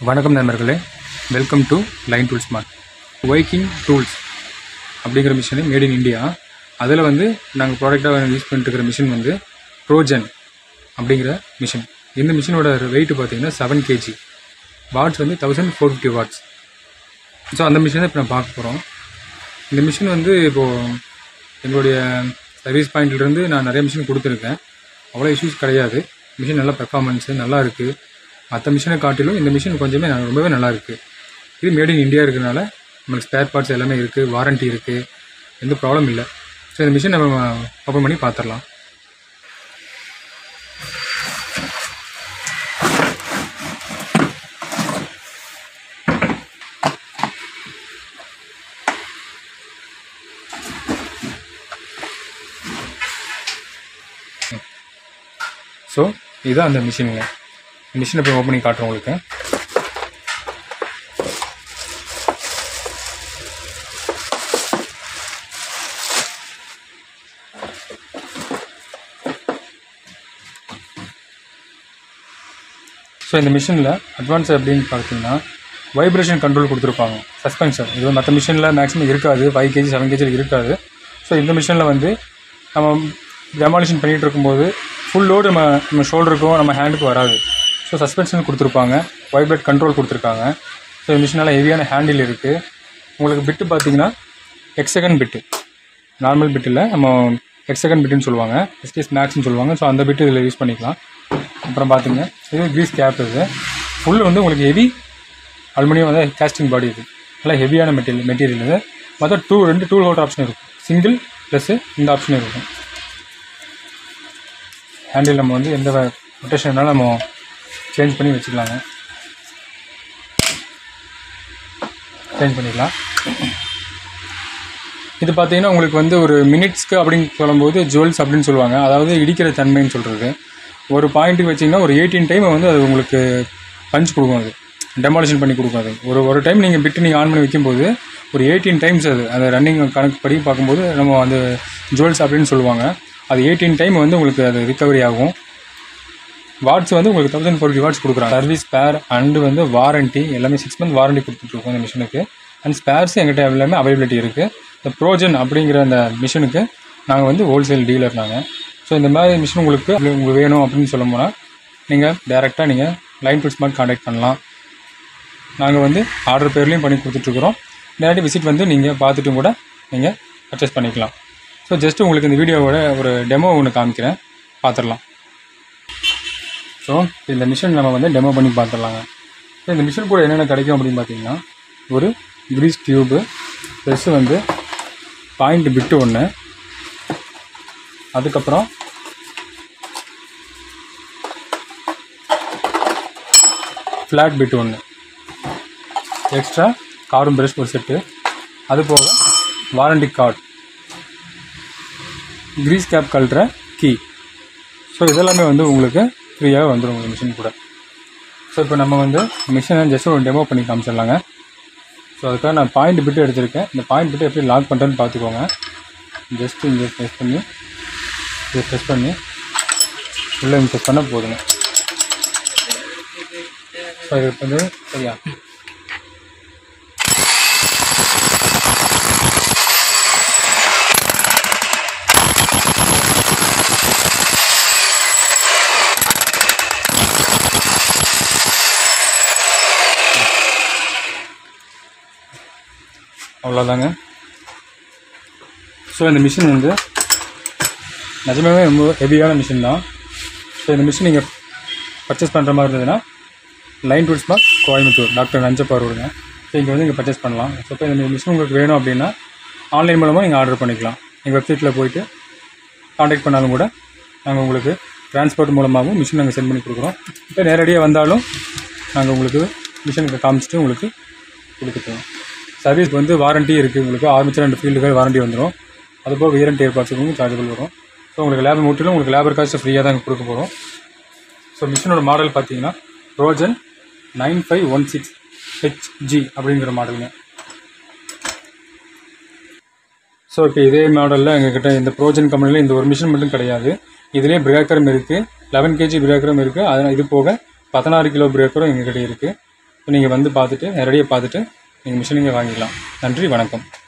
வணக்கம் நண்பர்களே welcome to line tool smart working tools அப்படிங்கிற மிஷினு மேட் இன் இந்தியா அதில் வந்து நாங்கள் ப்ராடக்டாக யூஸ் பண்ணிட்டு இருக்கிற மிஷின் வந்து ப்ரோஜன் அப்படிங்கிற மிஷின் இந்த மிஷினோட வெயிட் பார்த்தீங்கன்னா செவன் கேஜி வாட்ஸ் வந்து thousand four fifty watts so அந்த மிஷினை இப்போ நான் பார்க்க போகிறோம் இந்த மிஷின் வந்து இப்போது எங்களுடைய சர்வீஸ் பாயிண்ட்லேருந்து நான் நிறைய மிஷின் கொடுத்துருக்கேன் அவ்வளோ இஷ்யூஸ் கிடையாது மிஷின் நல்ல பெர்ஃபார்மன்ஸு நல்லா இருக்குது மற்ற மிஷினை காட்டிலும் இந்த மிஷின் கொஞ்சமே ந- ரொம்பவே நல்லா இருக்குது இது மேட் இன் இந்தியா இருக்கிறனால நம்மளுக்கு ஸ்பேர் பார்ட்ஸ் எல்லாமே இருக்குது வாரண்ட்டி இருக்குது எந்த ப்ராப்ளம் இல்லை ஸோ இந்த மிஷின் நம்ம ஓப்பன் பண்ணி பார்த்துடலாம் ஸோ இதுதான் அந்த மிஷினுங்க மிஷினை போய் ஓப்பன் பண்ணி காட்டுறேன் உங்களுக்கு ஸோ இந்த மிஷினில் அட்வான்ஸ் அப்படின்னு பார்த்தீங்கன்னா வைப்ரேஷன் கண்ட்ரோல் கொடுத்துருப்பாங்க சஸ்பென்ஷன் இது மற்ற மிஷினில் மேக்ஸிமம் இருக்காது ஃபைவ் கேஜி செவன் கேஜியில் இருக்காது ஸோ இந்த மிஷினில் வந்து நம்ம டெமாலிஷன் பண்ணிகிட்டு இருக்கும்போது ஃபுல் லோடு நம்ம நம்ம ஷோல்டருக்கும் நம்ம ஹேண்டுக்கும் வராது ஸோ சஸ்பென்ஷன் கொடுத்துருப்பாங்க வைப்ரேட் கண்ட்ரோல் கொடுத்துருக்காங்க ஸோ இந்த மிஷினால் ஹெவியான ஹேண்டில் இருக்குது உங்களுக்கு பிட்டு பார்த்தீங்கன்னா எக்ஸகன் பிட்டு நார்மல் பிட்டில் நம்ம எக்ஸகன் பிட்டுன்னு சொல்லுவாங்க எஸ்டிஎஸ் மேக்ஸ்னு சொல்லுவாங்க ஸோ அந்த பிட்டு இதில் யூஸ் பண்ணிக்கலாம் அப்புறம் பார்த்தீங்க இது க்ரீஸ் கேப் இது ஃபுல் வந்து உங்களுக்கு ஹெவி அலுமினியம் வந்து கேஸ்டிங் பாடி இது நல்லா ஹெவியான மெட்டீரியல் மெட்டீரியல் இது மொத்தம் டூ ரெண்டு டூல் ஹோல்டர் ஆப்ஷன் இருக்கும் சிங்கிள் ப்ளஸ்ஸு இந்த ஆப்ஷன் இருக்கும் ஹேண்டில் நம்ம வந்து எந்த ரொட்டேஷன் வேணாலும் நம்ம சேஞ்ச் பண்ணி வச்சுக்கலாங்க சேஞ்ச் பண்ணிக்கலாம் இது பார்த்தீங்கன்னா உங்களுக்கு வந்து ஒரு மினிட்ஸ்க்கு அப்படின்னு சொல்லும்போது ஜுவல்ஸ் அப்படின்னு சொல்லுவாங்க அதாவது இடிக்கிற தன்மைன்னு சொல்கிறது ஒரு பாயிண்ட்டுக்கு வச்சிங்கன்னா ஒரு எயிட்டீன் டைம் வந்து அது உங்களுக்கு பஞ்ச் கொடுக்கும் அது டெமாலிஷன் பண்ணி கொடுக்கும் அது ஒரு ஒரு டைம் நீங்கள் பிட்டு நீங்கள் ஆன் பண்ணி வைக்கும்போது ஒரு எயிட்டீன் டைம்ஸ் அது அந்த ரன்னிங் கணக்கு படி பார்க்கும்போது நம்ம அந்த ஜுவல்ஸ் அப்படின்னு சொல்லுவாங்க அது எயிட்டீன் டைம் வந்து உங்களுக்கு அது ரிகவரி ஆகும் வாட்ஸ் வந்து உங்களுக்கு தௌசண்ட் ஃபோர்ட்டி வாட்ஸ் கொடுக்குறாங்க சர்வீஸ் ஸ்பேர் அண்டு வந்து வாரண்ட்டி எல்லாமே சிக்ஸ் மந்த் வாரண்ட்டி கொடுத்துட்ருக்கோம் இந்த மிஷினுக்கு அண்ட் ஸ்பேர்ஸ் எங்கிட்ட எல்லாமே அவைலபிலிட்டி இருக்குது இந்த ப்ரோஜன் அப்படிங்கிற அந்த மிஷினுக்கு நாங்கள் வந்து ஹோல்சேல் டீலர் நாங்கள் ஸோ இந்த மாதிரி மிஷின் உங்களுக்கு உங்களுக்கு வேணும் அப்படின்னு சொல்ல போனால் நீங்கள் டேரெக்டாக நீங்கள் லைன் ஃபிட் ஸ்மார்ட் காண்டாக்ட் பண்ணலாம் நாங்கள் வந்து ஆர்டர் பேர்லேயும் பண்ணி கொடுத்துட்ருக்குறோம் நேரடி விசிட் வந்து நீங்கள் பார்த்துட்டும் கூட நீங்கள் பர்ச்சேஸ் பண்ணிக்கலாம் ஸோ ஜஸ்ட் உங்களுக்கு இந்த வீடியோவோட ஒரு டெமோ ஒன்று காமிக்கிறேன் பார்த்துடலாம் ஸோ இந்த மிஷின் நம்ம வந்து டெமோ பண்ணி பார்த்துடலாங்க ஸோ இந்த மிஷின் கூட என்னென்ன கிடைக்கும் அப்படின்னு பார்த்தீங்கன்னா ஒரு கிரீஸ் டியூபு ப்ளஸ் வந்து பாயிண்ட் பிட்டு ஒன்று அதுக்கப்புறம் ஃப்ளாட் பிட்டு ஒன்று எக்ஸ்ட்ரா காரும் பிரஷ் ஒரு செட்டு அது போக வாரண்டி கார்டு கிரீஸ் கேப் கழட்டுற கீ ஸோ இதெல்லாமே வந்து உங்களுக்கு ஃப்ரீயாக வந்துடும் உங்கள் மிஷின் கூட ஸோ இப்போ நம்ம வந்து மிஷினை ஜஸ்ட் ஒரு டெமோ பண்ணி காமிச்சிடலாங்க ஸோ அதுக்காக நான் பாயிண்ட் பிட்டு எடுத்திருக்கேன் இந்த பாயிண்ட் பிட்டு எப்படி லாக் பண்ணுறேன்னு பார்த்துக்கோங்க ஜஸ்ட் இங்கே ப்ரெஸ் பண்ணி இதை ப்ரெஸ் பண்ணி உள்ளே இங்கே ப்ரெஸ் பண்ணால் போதுங்க ஸோ இது வந்து சரியா அவ்வளோதாங்க ஸோ இந்த மிஷின் வந்து நிஜமாவே ரொம்ப ஹெவியான மிஷின் தான் ஸோ இந்த மிஷின் நீங்கள் பர்ச்சேஸ் பண்ணுற மாதிரி இருந்ததுன்னா line tools mark Coimbatore doctor Nanjappa ரோடுங்க ஸோ இங்கே வந்து நீங்கள் பர்ச்சேஸ் பண்ணலாம் ஸோ இப்போ இந்த மிஷின் உங்களுக்கு வேணும் அப்படின்னா ஆன்லைன் மூலமாக நீங்கள் ஆர்டர் பண்ணிக்கலாம் எங்கள் வெப்சைட்டில் போயிட்டு காண்டாக்ட் பண்ணாலும் கூட நாங்கள் உங்களுக்கு டிரான்ஸ்போர்ட் மூலமாகவும் மிஷின் நாங்கள் சென்ட் பண்ணி கொடுக்குறோம் இப்போ நேரடியாக வந்தாலும் நாங்கள் உங்களுக்கு மிஷினுக்கு காமிச்சிட்டு உங்களுக்கு கொடுத்துட்டோம் சர்வீஸ் வந்து வாரண்ட்டி இருக்குது உங்களுக்கு ஆர்மிச்சர் அண்ட் ஃபீல்டுகள் வாரண்ட்டி வந்துடும் அதுபோக வியரண்ட் ஏற்பாட்ஸுக்கும் சார்ஜபிள் வரும் ஸோ உங்களுக்கு லேபர் முற்றிலும் உங்களுக்கு லேபர் காஸ்ட்டு ஃப்ரீயாக தான் கொடுக்க போகிறோம் ஸோ மிஷினோட மாடல் பார்த்தீங்கன்னா ரோஜன் nine five one six HG அப்படிங்கிற மாடலுங்க ஸோ இப்போ இதே மாடலில் எங்ககிட்ட இந்த ப்ரோஜன் கம்பெனியில் இந்த ஒரு மிஷின் மட்டும் கிடையாது இதுலேயே பிரேக்கரும் இருக்குது லெவன் கேஜி பிரேக்கரும் இருக்குது அதனால் இது போக பதினாறு கிலோ பிரேக்கரும் எங்ககிட்ட இருக்குது நீங்கள் வந்து பார்த்துட்டு நேரடியாக பார்த்துட்டு நீங்கள் மிஷினிங்கை வாங்கிக்கலாம் நன்றி வணக்கம்